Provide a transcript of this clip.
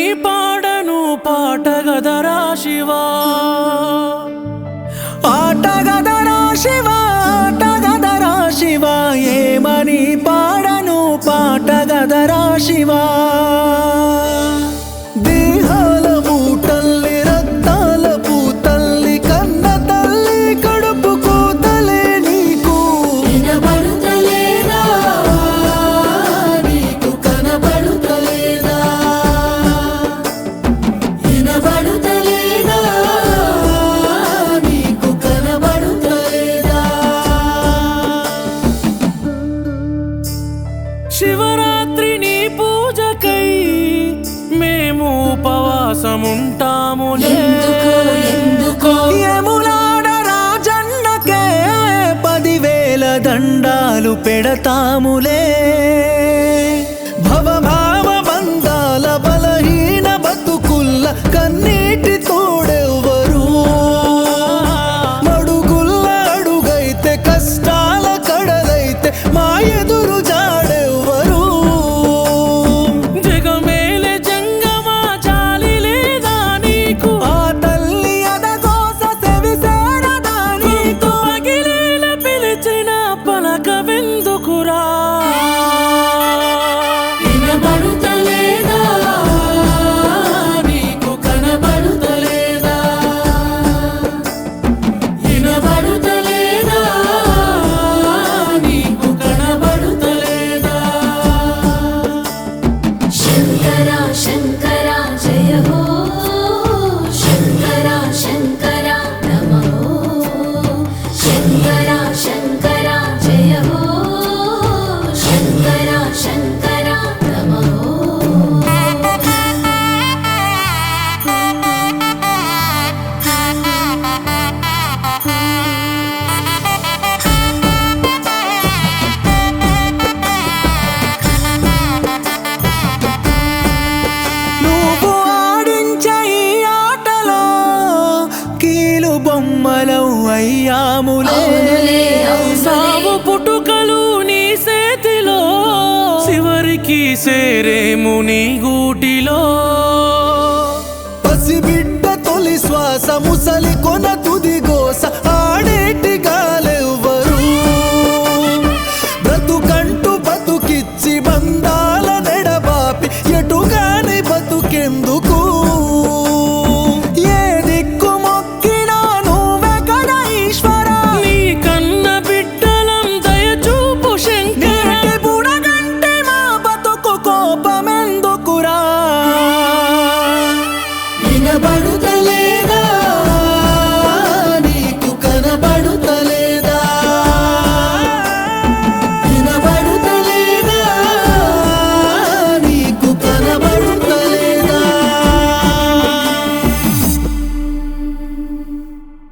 పాడను పాట గదరా శివా ఆట గదరా శివ ఆట గదరా శివ ఏమని పాడను పాట గదరా శివ దేహాల మూటల్లి రక్తాల పూతల్లి కన్న తల్లి కడుపు కూతలే నీకు వినబడుతలేదా నీకు కనబడుతలేదా వినబడుతలేదా నీకు కనబడుతలేదా శివరాత్రి నీ పూజకై మేము ఉపవాసముంటాములే ఎందుకో ఎందుకో యములాడ రాజన్నకే పదివేల దండాలు పెడతాములే భవభావ బంధాల బలహీన బతుకుల్ల కన్నీటి తోడెవ్వరు మడుగుల్ల అడుగైతే కష్టాల కడలైతే మా ఎదురు జాడెవ్వరు జగమేలే జంగమా జాలి లేదా నీకు ఆ తల్లి అదగోస సెవిసేరదా నీకు పగిలేల పిలిచిన పలక వెందుకురా వినబడుతలేదా నీకు కనబడుతలేదా వినబడుతలేదా నీకు కనబడుతలేదా శంకర శంకర జయ హో శంకర శంకర నమో శంకర శంకర జయ హో శంకర శంకర నమో నువ్వు ఆడించే ఈ ఆటలో కీలు బొమ్మలం అయ్యాములే అవునులే అవునులే సావు పుట్టుకలు నీ చేతిలో చివరికి సేరేము నీ గూటిలో పసిబిడ్డ తొలి శ్వాస ముసలి కొన తుది గోస